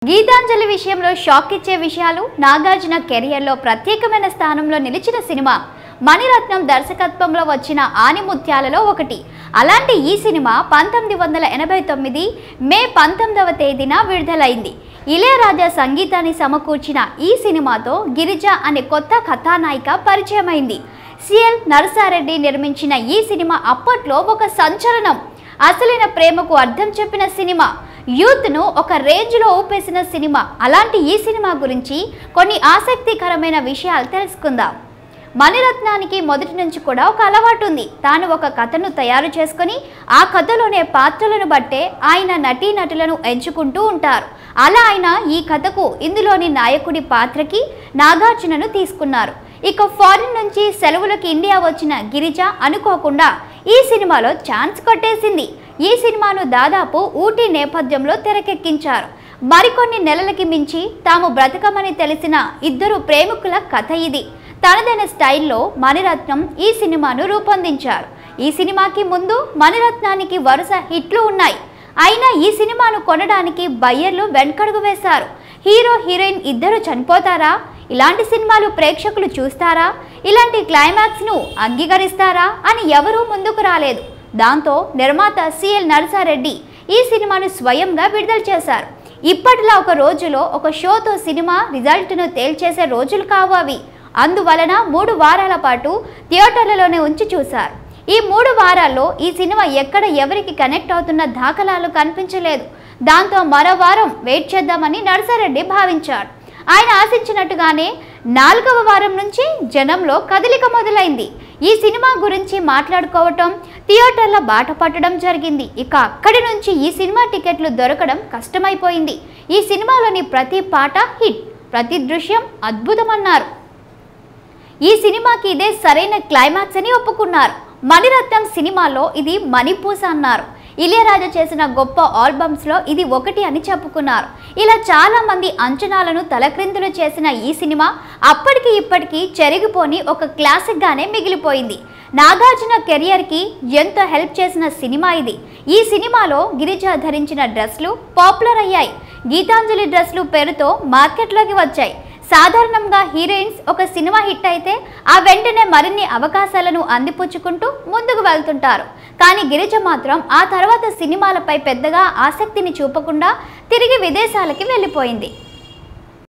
గీతాంజలి విషయంలో షాక్ ఇచ్చే విషయాలు నాగార్జున కెరియర్లో ప్రత్యేకమైన స్థానంలో నిలిచిన సినిమా మణిరత్నం దర్శకత్వంలో వచ్చిన ఆనిముత్యాలలో ఒకటి అలాంటి ఈ సినిమా పంతొమ్మిది వందల ఎనభై తొమ్మిది మే పంతొమ్మిదవ తేదీన విడుదలైంది ఇళయరాజా సంగీతాన్ని సమకూర్చిన ఈ సినిమాతో గిరిజ అనే కొత్త కథానాయిక పరిచయమైంది సిఎల్ నరసారెడ్డి నిర్మించిన ఈ సినిమా అప్పట్లో ఒక సంచలనం అసలైన ప్రేమకు అర్థం చెప్పిన సినిమా యూత్ను ఒక రేంజ్లో ఊపేసిన సినిమా అలాంటి ఈ సినిమా గురించి కొన్ని ఆసక్తికరమైన విషయాలు తెలుసుకుందాం మణిరత్నానికి మొదటి నుంచి కూడా ఒక అలవాటు ఉంది తాను ఒక కథను తయారు చేసుకొని ఆ కథలోనే పాత్రలను బట్టే ఆయన నటీనటులను ఎంచుకుంటూ ఉంటారు అలా ఆయన ఈ కథకు ఇందులోని నాయకుడి పాత్రకి నాగార్జునను తీసుకున్నారు ఇక ఫారిన్ నుంచి సెలవులకు ఇండియా వచ్చిన గిరిజ అనుకోకుండా ఈ సినిమాలో ఛాన్స్ కొట్టేసింది ఈ సినిమాను దాదాపు ఊటీ నేపథ్యంలో తెరకెక్కించారు మరికొన్ని నెలలకి మించి తాము బ్రతకమని తెలిసిన ఇద్దరు ప్రేమికుల కథ ఇది తనదైన స్టైల్లో మణిరత్నం ఈ సినిమాను రూపొందించారు ఈ సినిమాకి ముందు మణిరత్నానికి వరుస హిట్లు ఉన్నాయి అయినా ఈ సినిమాను కొనడానికి బయ్యర్లు వెనకడుగు వేశారు హీరో హీరోయిన్ ఇద్దరు చనిపోతారా ఇలాంటి సినిమాలు ప్రేక్షకులు చూస్తారా ఇలాంటి క్లైమాక్స్ను అంగీకరిస్తారా అని ఎవరూ ముందుకు రాలేదు దాంతో నిర్మాత సిఎల్ నరసారెడ్డి ఈ సినిమాను స్వయంగా విడుదల చేశారు ఇప్పటిలా ఒక రోజులో ఒక షోతో సినిమా రిజల్ట్ను తేల్చేసే రోజులు కావు అవి అందువలన మూడు వారాల పాటు థియేటర్లలోనే ఉంచి చూశారు ఈ మూడు వారాల్లో ఈ సినిమా ఎక్కడ ఎవరికి కనెక్ట్ అవుతున్న దాఖలాలు కనిపించలేదు దాంతో మరో వారం వెయిట్ చేద్దామని నరసారెడ్డి భావించాడు ఆయన ఆశించినట్టుగానే నాలుగవ వారం నుంచి జనంలో కదలిక మొదలైంది ఈ సినిమా గురించి మాట్లాడుకోవటం థియేటర్ల బాట పట్టడం జరిగింది ఇక అక్కడి నుంచి ఈ సినిమా టికెట్లు దొరకడం కష్టమైపోయింది ఈ సినిమాలోని ప్రతి పాట హిట్ ప్రతి దృశ్యం అద్భుతమన్నారు ఈ సినిమాకి ఇదే సరైన క్లైమాక్స్ అని ఒప్పుకున్నారు మణిరత్నం సినిమాలో ఇది మణిపూస అన్నారు ఇళయరాజా చేసిన గొప్ప ఆల్బమ్స్లో ఇది ఒకటి అని చెప్పుకున్నారు ఇలా చాలా మంది అంచనాలను తలక్రిందులు చేసిన ఈ సినిమా అప్పటికి ఇప్పటికీ చెరిగిపోని ఒక క్లాసిక్గానే మిగిలిపోయింది నాగార్జున కెరియర్కి ఎంతో హెల్ప్ చేసిన సినిమా ఇది ఈ సినిమాలో గిరిజ ధరించిన డ్రెస్లు పాపులర్ అయ్యాయి గీతాంజలి డ్రెస్లు పేరుతో మార్కెట్లోకి వచ్చాయి సాధారణంగా హీరోయిన్స్ ఒక సినిమా హిట్ అయితే ఆ వెంటనే మరిన్ని అవకాశాలను అందిపుచ్చుకుంటూ ముందుకు వెళ్తుంటారు కానీ గిరిజ మాత్రం ఆ తర్వాత సినిమాలపై పెద్దగా ఆసక్తిని చూపకుండా తిరిగి విదేశాలకి వెళ్ళిపోయింది